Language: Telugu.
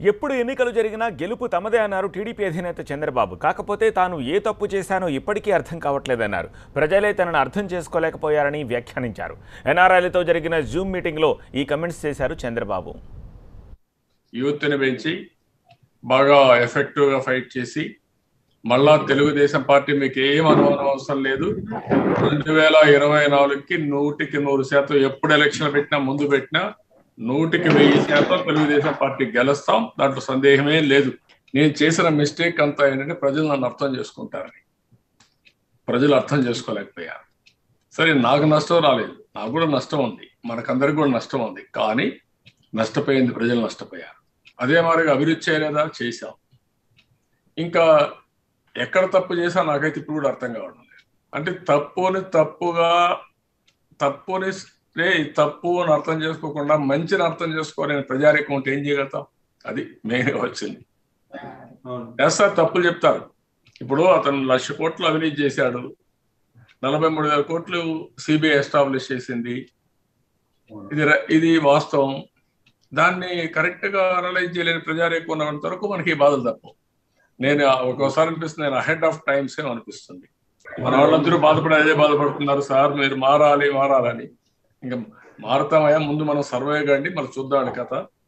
ఎప్పుడు ఎన్నికలు జరిగినా గెలుపు తమదే అన్నారు టీడీపీ అధినేత చంద్రబాబు కాకపోతే తాను ఏ తప్పు చేశానో ఇప్పటికీ అర్థం కావట్లేదన్నారు ప్రజలే తనను అర్థం చేసుకోలేకపోయారని వ్యాఖ్యానించారు ఎన్ఆర్ఐలతో జరిగిన జూమ్ మీటింగ్లో ఈ కమెంట్స్ చేశారు చంద్రబాబు యూత్ని పెంచి బాగా ఎఫెక్టివ్ గా ఫైట్ చేసి మళ్ళా తెలుగుదేశం పార్టీ మీకు ఏం అనుమానం అవసరం లేదు రెండు వేల ఇరవై నాలుగుకి నూటికి నూరు శాతం ఎప్పుడు ఎలక్షన్ పెట్టినా ముందు పెట్టినా నూటికి వెయ్యి శాతం తెలుగుదేశం పార్టీ గెలుస్తాం దాంట్లో సందేహమే లేదు నేను చేసిన మిస్టేక్ అంతా ఏంటంటే ప్రజలు నన్ను అర్థం చేసుకుంటారని ప్రజలు అర్థం చేసుకోలేకపోయారు సరే నాకు నష్టం రాలేదు నాకు కూడా నష్టం ఉంది మనకందరికి కూడా నష్టం ఉంది కానీ నష్టపోయింది ప్రజలు నష్టపోయారు అదే మాదిరిగా అభివృద్ధి చేయలేదా చేశాం ఇంకా ఎక్కడ తప్పు చేసా నాకైతే ఇప్పుడు కూడా అర్థం కావడం లేదు అంటే తప్పుని తప్పుగా తప్పుని రే ఇది తప్పు అని అర్థం చేసుకోకుండా మంచిని అర్థం చేసుకోవాలని ప్రజారికం ఉంటే ఏం చేయగలుగుతాం అది మెయిన్గా వచ్చింది చేస్తారు తప్పులు చెప్తారు ఇప్పుడు అతను లక్ష కోట్లు అవినీతి చేశాడు నలభై మూడు వేల కోట్లు సిబిఐ ఎస్టాబ్లిష్ చేసింది ఇది ర- ఇది వాస్తవం దాన్ని కరెక్ట్ గా అనలైజ్ చేయలేని ప్రజారేకువ ఉన్నంత వరకు మనకి ఈ బాధలు తప్పవు నేను ఆ- ఒక్కోసారి అనిపిస్తుంది నేను అహెడ్ ఆఫ్ టైమ్స్ ఏమో అనిపిస్తుంది మన వాళ్ళందరూ బాధపడి అదే బాధపడుతున్నారు సార్ మీరు మారాలి మారాలని ఇంకా మారుతామయ్యా ముందు మనం సర్వే కండి మరి చూద్దాం కథ